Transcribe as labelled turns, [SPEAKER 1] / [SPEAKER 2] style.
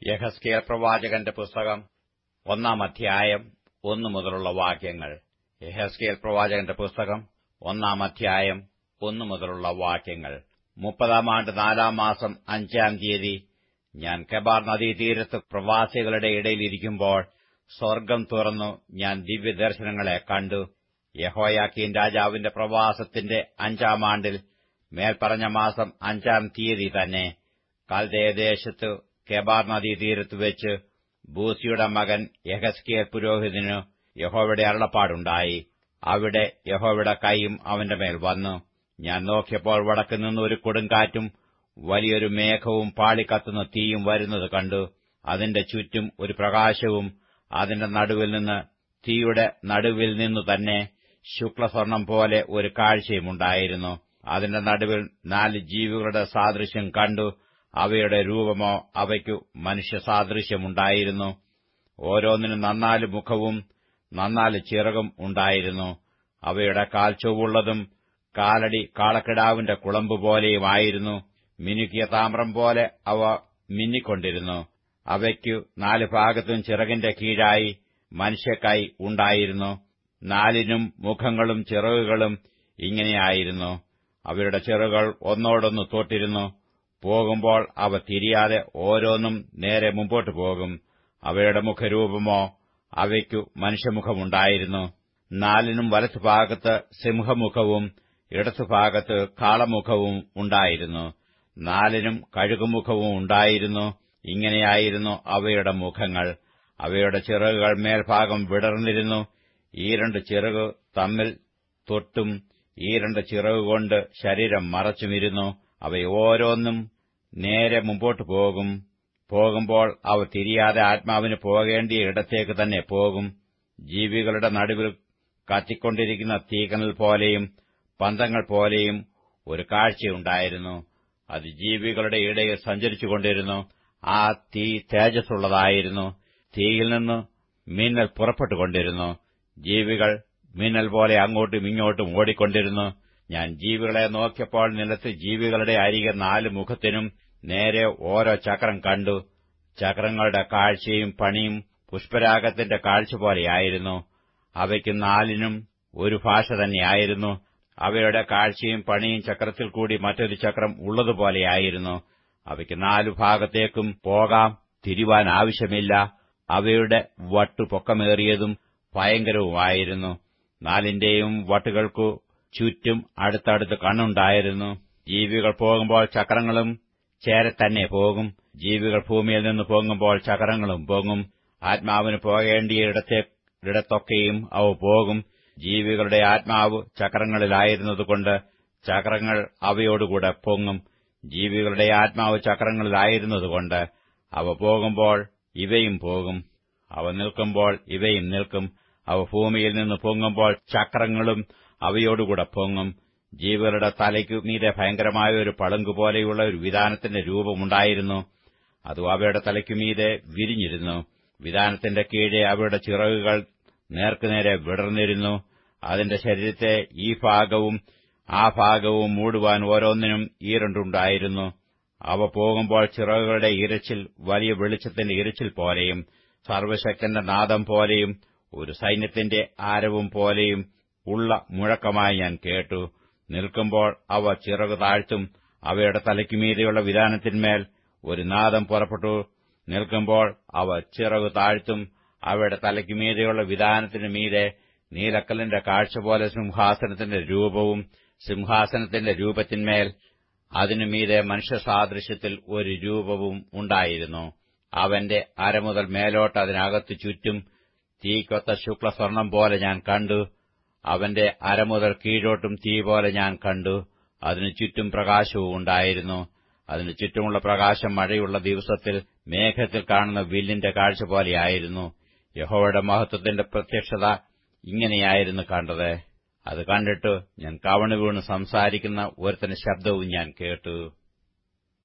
[SPEAKER 1] യഹസ്കേൽ പ്രവാചകന്റെ പുസ്തകം ഒന്നാം അധ്യായം ഒന്നു മുതലുള്ള വാക്യങ്ങൾ യഹസ്കേൽ പ്രവാചകന്റെ പുസ്തകം ഒന്നാം അധ്യായം ഒന്നു മുതലുള്ള വാക്യങ്ങൾ മുപ്പതാം ആണ്ട് നാലാം മാസം അഞ്ചാം തീയതി ഞാൻ കെബാർ നദീതീരത്ത് പ്രവാസികളുടെ ഇടയിലിരിക്കുമ്പോൾ സ്വർഗം തുറന്നു ഞാൻ ദിവ്യദർശനങ്ങളെ കണ്ടു യഹോയാക്കീൻ രാജാവിന്റെ പ്രവാസത്തിന്റെ അഞ്ചാം ആണ്ടിൽ മേൽപ്പറഞ്ഞ മാസം അഞ്ചാം തീയതി തന്നെ കൽദയദേശത്ത് കെബാർ നദീതീരത്ത് വെച്ച് ബൂസിയുടെ മകൻ യഹസ്കിയൽ പുരോഹിതനു യഹോവയുടെ അരുളപ്പാടുണ്ടായി അവിടെ യഹോവയുടെ കൈയും അവന്റെ മേൽ വന്നു ഞാൻ നോക്കിയപ്പോൾ വടക്കു നിന്ന് ഒരു കൊടുങ്കാറ്റും വലിയൊരു മേഘവും പാളിക്കത്തുന്ന തീയും വരുന്നത് കണ്ടു അതിന്റെ ചുറ്റും ഒരു പ്രകാശവും അതിന്റെ നടുവിൽ നിന്ന് തീയുടെ നടുവിൽ നിന്നു തന്നെ ശുക്ലസ്വർണം പോലെ ഒരു കാഴ്ചയുമുണ്ടായിരുന്നു അതിന്റെ നടുവിൽ നാല് ജീവികളുടെ സാദൃശ്യം കണ്ടു അവയുടെ രൂപമോ അവയ്ക്കു മനുഷ്യസാദൃശ്യമുണ്ടായിരുന്നു ഓരോന്നിനും നന്നാല് മുഖവും നന്നാല് ചിറകും ഉണ്ടായിരുന്നു അവയുടെ കാൽ ചൊവ്വുള്ളതും കാലടി കാളക്കിടാവിന്റെ കുളമ്പ് പോലെയുമായിരുന്നു മിനുക്കിയ താമ്രം പോലെ അവ മിന്നിക്കൊണ്ടിരുന്നു അവയ്ക്കു നാല് ഭാഗത്തും ചിറകിന്റെ കീഴായി മനുഷ്യക്കൈ ഉണ്ടായിരുന്നു നാലിനും മുഖങ്ങളും ചിറകുകളും ഇങ്ങനെയായിരുന്നു അവയുടെ ചിറകുകൾ ഒന്നോടൊന്ന് തൊട്ടിരുന്നു പോകുമ്പോൾ അവ തിരിയാതെ ഓരോന്നും നേരെ മുമ്പോട്ട് പോകും അവയുടെ മുഖരൂപമോ അവയ്ക്കു മനുഷ്യമുഖമുണ്ടായിരുന്നു നാലിനും വലത്തുഭാഗത്ത് സിംഹമുഖവും ഇടത്തുഭാഗത്ത് കാളമുഖവും ഉണ്ടായിരുന്നു നാലിനും കഴുകുമുഖവും ഉണ്ടായിരുന്നു ഇങ്ങനെയായിരുന്നു അവയുടെ മുഖങ്ങൾ അവയുടെ ചിറകുകൾ മേൽഭാഗം വിടർന്നിരുന്നു ഈ രണ്ട് ചിറക് തമ്മിൽ തൊട്ടും ഈ രണ്ട് ചിറകുകൊണ്ട് ശരീരം മറച്ചുമിരുന്നു അവ ഓരോന്നും നേരെ മുമ്പോട്ട് പോകും പോകുമ്പോൾ അവ തിരിയാതെ ആത്മാവിന് പോകേണ്ടിയ ഇടത്തേക്ക് തന്നെ പോകും ജീവികളുടെ നടുവിൽ കത്തിക്കൊണ്ടിരിക്കുന്ന തീകനൽ പോലെയും പന്തങ്ങൾ പോലെയും ഒരു കാഴ്ചയുണ്ടായിരുന്നു അത് ജീവികളുടെ ഇടയിൽ സഞ്ചരിച്ചുകൊണ്ടിരുന്നു ആ തീ തേജസ്സുള്ളതായിരുന്നു തീയിൽ നിന്ന് മിന്നൽ പുറപ്പെട്ടുകൊണ്ടിരുന്നു ജീവികൾ മിന്നൽ പോലെ അങ്ങോട്ടും ഇങ്ങോട്ടും ഓടിക്കൊണ്ടിരുന്നു ഞാൻ ജീവികളെ നോക്കിയപ്പോൾ നിലത്ത് ജീവികളുടെ അരികെ നാല് മുഖത്തിനും നേരെ ഓരോ ചക്രം കണ്ടു ചക്രങ്ങളുടെ കാഴ്ചയും പണിയും പുഷ്പരാഗത്തിന്റെ കാഴ്ച പോലെയായിരുന്നു അവയ്ക്ക് നാലിനും ഒരു ഭാഷ തന്നെയായിരുന്നു അവയുടെ കാഴ്ചയും പണിയും ചക്രത്തിൽ കൂടി മറ്റൊരു ചക്രം ഉള്ളതുപോലെയായിരുന്നു അവയ്ക്ക് നാലു ഭാഗത്തേക്കും പോകാം തിരിവാൻ ആവശ്യമില്ല അവയുടെ വട്ടു പൊക്കമേറിയതും ഭയങ്കരവുമായിരുന്നു നാലിന്റെയും വട്ടുകൾക്കു ചുറ്റും അടുത്തടുത്ത് കണ്ണുണ്ടായിരുന്നു ജീവികൾ പോകുമ്പോൾ ചക്രങ്ങളും ചേരെ തന്നെ പോകും ജീവികൾ ഭൂമിയിൽ നിന്ന് പോകുമ്പോൾ ചക്രങ്ങളും പോകും ആത്മാവിന് പോകേണ്ടിയ ഇടത്തൊക്കെയും അവ പോകും ജീവികളുടെ ആത്മാവ് ചക്രങ്ങളിലായിരുന്നതുകൊണ്ട് ചക്രങ്ങൾ അവയോടുകൂടെ പൊങ്ങും ജീവികളുടെ ആത്മാവ് ചക്രങ്ങളിലായിരുന്നതുകൊണ്ട് അവ പോകുമ്പോൾ ഇവയും പോകും അവ നിൽക്കുമ്പോൾ ഇവയും നിൽക്കും അവ ഭൂമിയിൽ നിന്ന് പൊങ്ങുമ്പോൾ ചക്രങ്ങളും അവയോടുകൂടെ പൊങ്ങും ജീവികളുടെ തലയ്ക്കു മീതെ ഭയങ്കരമായ ഒരു പളുങ്ക് പോലെയുള്ള ഒരു വിധാനത്തിന്റെ രൂപമുണ്ടായിരുന്നു അത് അവയുടെ തലയ്ക്കുമീതെ വിരിഞ്ഞിരുന്നു വിധാനത്തിന്റെ കീഴെ അവയുടെ ചിറകുകൾ നേർക്കുനേരെ വിടർന്നിരുന്നു അതിന്റെ ശരീരത്തെ ഈ ഭാഗവും ആ ഭാഗവും മൂടുവാൻ ഓരോന്നിനും ഈരണ്ടുണ്ടായിരുന്നു അവ പോകുമ്പോൾ ചിറകുകളുടെ ഇരച്ചിൽ വലിയ വെളിച്ചത്തിന്റെ ഇരച്ചിൽ പോലെയും സർവശക്തന്റെ നാദം പോലെയും ഒരു സൈന്യത്തിന്റെ ആരവും പോലെയും ഉള്ള മുഴക്കമായി ഞാൻ കേട്ടു നിൽക്കുമ്പോൾ അവ ചിറകു താഴ്ത്തും അവയുടെ തലയ്ക്കുമീതെയുള്ള വിധാനത്തിന്മേൽ ഒരു നാദം പുറപ്പെട്ടു നിൽക്കുമ്പോൾ അവ ചിറകു താഴ്ത്തും അവയുടെ തലയ്ക്കുമീതെയുള്ള വിധാനത്തിനു മീതെ നീലക്കല്ലിന്റെ കാഴ്ച പോലെ സിംഹാസനത്തിന്റെ രൂപവും സിംഹാസനത്തിന്റെ രൂപത്തിന്മേൽ അതിനു മീതെ മനുഷ്യസാദൃശ്യത്തിൽ ഒരു രൂപവും ഉണ്ടായിരുന്നു അവന്റെ അരമുതൽ മേലോട്ട് അതിനകത്ത് ചുറ്റും തീക്കൊത്ത ശുക്ലസ്വർണം പോലെ ഞാൻ കണ്ടു അവന്റെ അരമുതൽ കീഴോട്ടും തീ പോലെ ഞാൻ കണ്ടു അതിനു ചുറ്റും പ്രകാശവും ഉണ്ടായിരുന്നു അതിനു ചുറ്റുമുള്ള പ്രകാശം മഴയുള്ള ദിവസത്തിൽ മേഘത്തിൽ കാണുന്ന വില്ലിന്റെ കാഴ്ച പോലെയായിരുന്നു യഹോവയുടെ മഹത്വത്തിന്റെ പ്രത്യക്ഷത ഇങ്ങനെയായിരുന്നു കണ്ടത് അത് കണ്ടിട്ട് ഞാൻ കവണു വീണ് സംസാരിക്കുന്ന ഒരുത്തന്റെ ശബ്ദവും ഞാൻ കേട്ടു